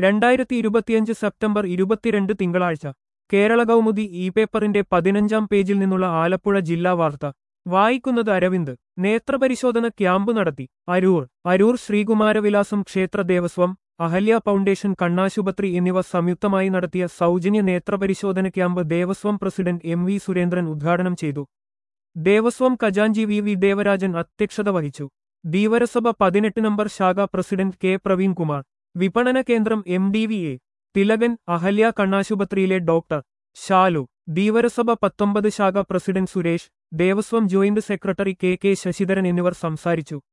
രണ്ടായിരത്തി ഇരുപത്തിയഞ്ച് സെപ്റ്റംബർ ഇരുപത്തിരണ്ട് തിങ്കളാഴ്ച കേരള കൗമുദി ഇ പേപ്പറിന്റെ പതിനഞ്ചാം പേജിൽ നിന്നുള്ള ആലപ്പുഴ ജില്ലാ വാർത്ത വായിക്കുന്നത് അരവിന്ദ് നേത്രപരിശോധന ക്യാമ്പ് നടത്തി അരൂർ അരൂർ ശ്രീകുമാരവിലാസം ക്ഷേത്ര ദേവസ്വം അഹല്യ ഫൗണ്ടേഷൻ കണ്ണാശുപത്രി എന്നിവ സംയുക്തമായി നടത്തിയ സൗജന്യ നേത്രപരിശോധന ക്യാമ്പ് ദേവസ്വം പ്രസിഡന്റ് എം വി സുരേന്ദ്രൻ ഉദ്ഘാടനം ചെയ്തു ദേവസ്വം ഖജാൻജി വി വി ദേവരാജൻ അധ്യക്ഷത വഹിച്ചു ധീവരസഭ പതിനെട്ട് നമ്പർ ശാഖ പ്രസിഡന്റ് കെ പ്രവീൺകുമാർ വിപണന കേന്ദ്രം M D V A Thilakan Ahalya കണ്ണാശുപത്രിയിലെ ഡോക്ടർ ഷാലു ധീവരസഭ പത്തൊമ്പത് ശാഖ പ്രസിഡന്റ് സുരേഷ് ദേവസ്വം joint secretary K K Sasidharan എന്നിവർ സംസാരിച്ചു